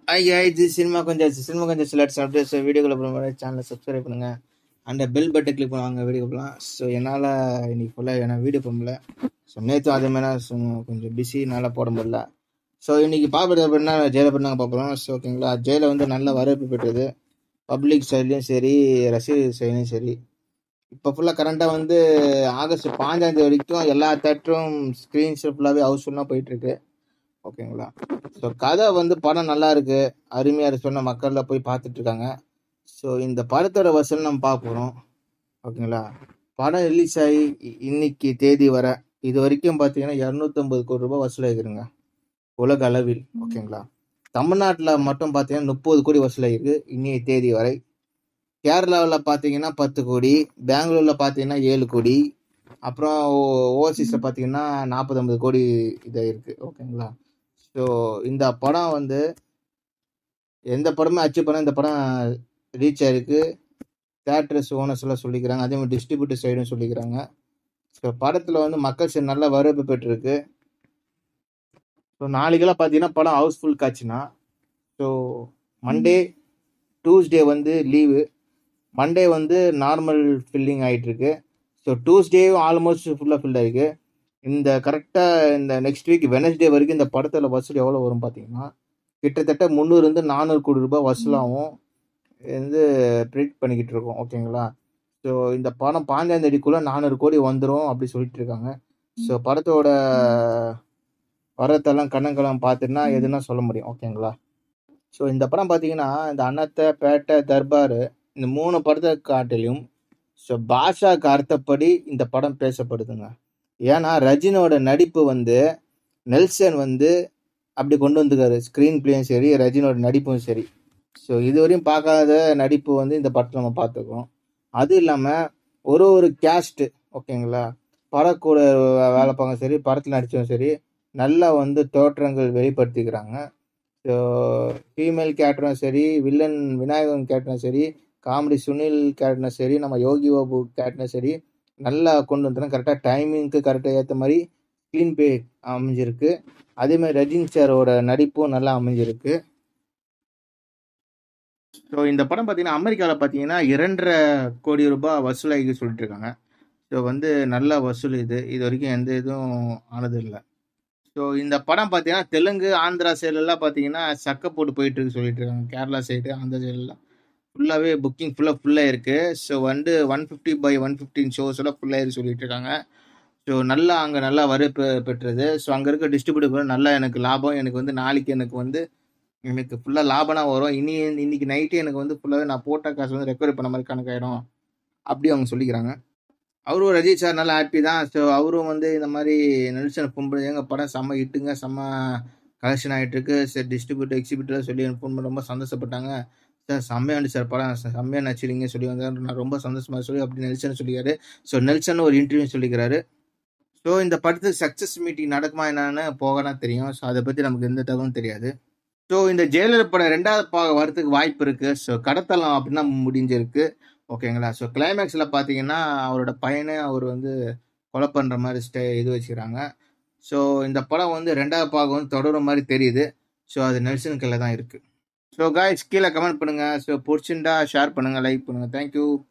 ஐயா இது சினிமா கொஞ்சம் சினிமா கொஞ்சம் சிலர் அப்டேட்ஸ் வீடியோக்குள்ள போகிற சேனலை சப்ஸ்கிரைப் பண்ணுங்க அந்த பெல் பட்டை கிளிக் பண்ணுவாங்க வீடியோ போகலாம் ஸோ என்னால் இன்னைக்கு ஃபுல்லாக நான் வீடியோ போட முடியல ஸோ நேற்று அதே மாதிரி சும்மா கொஞ்சம் பிஸி என்னால் போட முடியல ஸோ இன்னைக்கு பார்க்குறது அப்படின்னா ஜெயில பண்ணாங்க பார்க்குறோம் ஸோ ஓகேங்களா ஜெயில வந்து நல்ல வரவேற்பு பெற்றது பப்ளிக் சைட்லேயும் சரி ரசிகர் சைட்லேயும் சரி இப்போ ஃபுல்லாக கரண்ட்டாக வந்து ஆகஸ்ட் பாஞ்சாம் தேதி வரைக்கும் எல்லா தேட்டரும் ஸ்க்ரீன்ஸ் ஃபுல்லாகவே ஹவுஸ்ஃபுல்லாக போயிட்டுருக்கு ஓகேங்களா ஸோ கதை வந்து படம் நல்லா இருக்கு அருமையாக இருக்கு சொன்ன மக்கள்ல போய் பார்த்துட்டு இருக்காங்க ஸோ இந்த படத்தோட வசூல் நம்ம பார்க்க போகிறோம் ஓகேங்களா படம் ரிலீஸ் ஆகி இ- இன்னைக்கு தேதி வர இது வரைக்கும் பார்த்தீங்கன்னா இரநூத்தம்பது கோடி ரூபாய் வசூலாகிருங்க உலக அளவில் ஓகேங்களா தமிழ்நாட்டில் மட்டும் பார்த்தீங்கன்னா முப்பது கோடி வசூலாகிருக்கு இன்னைய தேதி வரை கேரளாவில் பார்த்தீங்கன்னா பத்து கோடி பெங்களூரில் பார்த்தீங்கன்னா ஏழு கோடி அப்புறம் ஓவர்சீஸில் பார்த்தீங்கன்னா நாற்பது கோடி இதாக இருக்குது ஓகேங்களா ஸோ இந்த படம் வந்து எந்த படமே அச்சீவ் பண்ண இந்த படம் ரீச் ஆயிருக்கு தேட்டர்ஸ் ஓனர்ஸ் எல்லாம் சொல்லிக்கிறாங்க அதே மாதிரி டிஸ்ட்ரிபியூட்டர் சைடும் சொல்லிக்கிறாங்க ஸோ படத்தில் வந்து மக்கள் சரி நல்ல வரவேற்பு பெற்றிருக்கு ஸோ நாளைக்கெல்லாம் பார்த்தீங்கன்னா படம் ஹவுஸ்ஃபுல் காட்சினா ஸோ மண்டே டியூஸ்டே வந்து லீவு மண்டே வந்து நார்மல் ஃபில்லிங் ஆயிட்டு இருக்கு ஸோ டியூஸ்டேவும் ஆல்மோஸ்ட் ஃபுல்லாக ஃபில் ஆயிருக்கு இந்த கரெக்டாக இந்த நெக்ஸ்ட் வீக் வெனஸ்டே வரைக்கும் இந்த படத்தில் வசூல் எவ்வளோ வரும் பார்த்தீங்கன்னா கிட்டத்தட்ட முந்நூறுலேருந்து நானூறு கோடி ரூபாய் வசூலாகும் வந்து ப்ரிடிக்ட் பண்ணிக்கிட்டு இருக்கோம் ஓகேங்களா ஸோ இந்த படம் பாஞ்சாம் தேதிக்குள்ளே நானூறு கோடி வந்துடும் அப்படி சொல்லிட்டு இருக்காங்க ஸோ படத்தோட வரத்தெல்லாம் கண்ணங்கெல்லாம் பார்த்துன்னா எதுனா சொல்ல முடியும் ஓகேங்களா ஸோ இந்த படம் பார்த்தீங்கன்னா இந்த அன்னத்தை பேட்டை தர்பார் இந்த மூணு படத்தை காட்டிலும் ஸோ பாஷாக்கு அர்த்தப்படி இந்த படம் பேசப்படுதுங்க ஏன்னா ரஜினியோட நடிப்பு வந்து நெல்சன் வந்து அப்படி கொண்டு வந்துருக்காரு ஸ்க்ரீன் பிளேயும் சரி ரஜினியோட நடிப்பும் சரி ஸோ இதுவரையும் பார்க்காத நடிப்பு வந்து இந்த படத்தில் நம்ம பார்த்துருக்கோம் அது இல்லாமல் ஒரு ஒரு கேஸ்ட்டு ஓகேங்களா படக்கூட வேலை பார்க்க சரி படத்தில் நடித்ததும் சரி நல்லா வந்து தோற்றங்கள் வெளிப்படுத்திக்கிறாங்க ஸோ ஃபீமேல் கேரக்டரும் சரி வில்லன் விநாயகன் கேரக்டரும் சரி காமெடி சுனில் கேரக்டரும் சரி நம்ம யோகி பாபு கேரக்டரும் சரி நல்லா கொண்டு வந்துடும் கரெக்டாக டைமிங்க்கு கரெக்டாக ஏற்ற மாதிரி ஸ்க்ரீன் பே அமைஞ்சிருக்கு அதே மாதிரி ரஜினி சாரோட நடிப்பும் நல்லா அமைஞ்சிருக்கு ஸோ இந்த படம் பார்த்தீங்கன்னா அமெரிக்காவில் பார்த்தீங்கன்னா இரண்டரை கோடி ரூபாய் வசூலாகி சொல்லிட்டு இருக்காங்க ஸோ வந்து நல்ல வசூல் இது இது வரைக்கும் எந்த இதுவும் ஆனது இல்லை ஸோ இந்த படம் பார்த்தீங்கன்னா தெலுங்கு ஆந்திரா சைடுலலாம் பார்த்தீங்கன்னா சக்கை போட்டு போயிட்டு இருக்கு சொல்லிட்டு இருக்காங்க கேரளா சைடு அந்த சைடுலாம் ஃபுல்லாகவே புக்கிங் ஃபுல்லாக ஃபுல்லாக இருக்கு ஸோ வந்து one fifty by one fifteen shows எல்லாம் ஃபுல்லாக இருக்கு சொல்லிட்டு இருக்காங்க ஸோ நல்லா அங்கே நல்லா வரவேற்பு பெற்றது ஸோ அங்கே இருக்க டிஸ்ட்ரிபியூட்டர் நல்லா எனக்கு லாபம் எனக்கு வந்து நாளைக்கு எனக்கு வந்து எனக்கு ஃபுல்லாக லாபம்னா வரும் இனி இன்னைக்கு நைட்டு எனக்கு வந்து ஃபுல்லாகவே நான் போட்ட காசு வந்து ரெக்கவரி பண்ண மாதிரி கணக்காயிடும் அப்படி அவங்க சொல்லிக்கிறாங்க அவரும் ரஜித் சார் நல்லா ஹாப்பி தான் ஸோ அவரும் வந்து இந்த மாதிரி நெல்சன் ஃபோன் பண்ணி எங்கள் படம் செம்ம ஹிட்டுங்க செம்ம கலெக்ஷன் ஆகிட்டு இருக்கு சரி டிஸ்ட்ரிபியூட்டர் எக்ஸிபியூட்டர் சொல்லி எனக்கு ஃபோன் பண்ணி ரொம்ப சந்தோஷப்பட்டாங்க சார் செம்மையாண்டு சார் படம் ச- செம்மையா நடிச்சிருங்க சொல்லி வந்தாரு நான் ரொம்ப சந்தோஷமா சொல்லி அப்படி நெல்சன் சொல்லிக்கிறாரு ஸோ நெல்சன் ஒரு இன்டர்வியூ சொல்லிக்கிறாரு ஸோ இந்த படத்துக்கு சக்ஸஸ் மீட்டிங் நடக்குமா என்னன்னு போகனா தெரியும் ஸோ அதை பற்றி நமக்கு எந்த தகவலும் தெரியாது ஸோ இந்த ஜெயலலிதா படம் ரெண்டாவது பாகம் வரதுக்கு வாய்ப்பு இருக்கு ஸோ கடத்தலாம் அப்படின்னா முடிஞ்சிருக்கு ஓகேங்களா ஸோ கிளைமேக்ஸில் பார்த்தீங்கன்னா அவரோட பையனை அவர் வந்து கொலை பண்ணுற மாதிரி ஸ்டே இது வச்சுக்கிறாங்க ஸோ இந்த படம் வந்து ரெண்டாவது பாகம் வந்து தொடர மாதிரி தெரியுது ஸோ அது நெல்சன் கையில் தான் இருக்குது ஸோ காய்ஸ் கீழே கமெண்ட் பண்ணுங்கள் ஸோ பிடிச்சிருந்தா ஷேர் பண்ணுங்கள் லைக் பண்ணுங்கள் தேங்க்யூ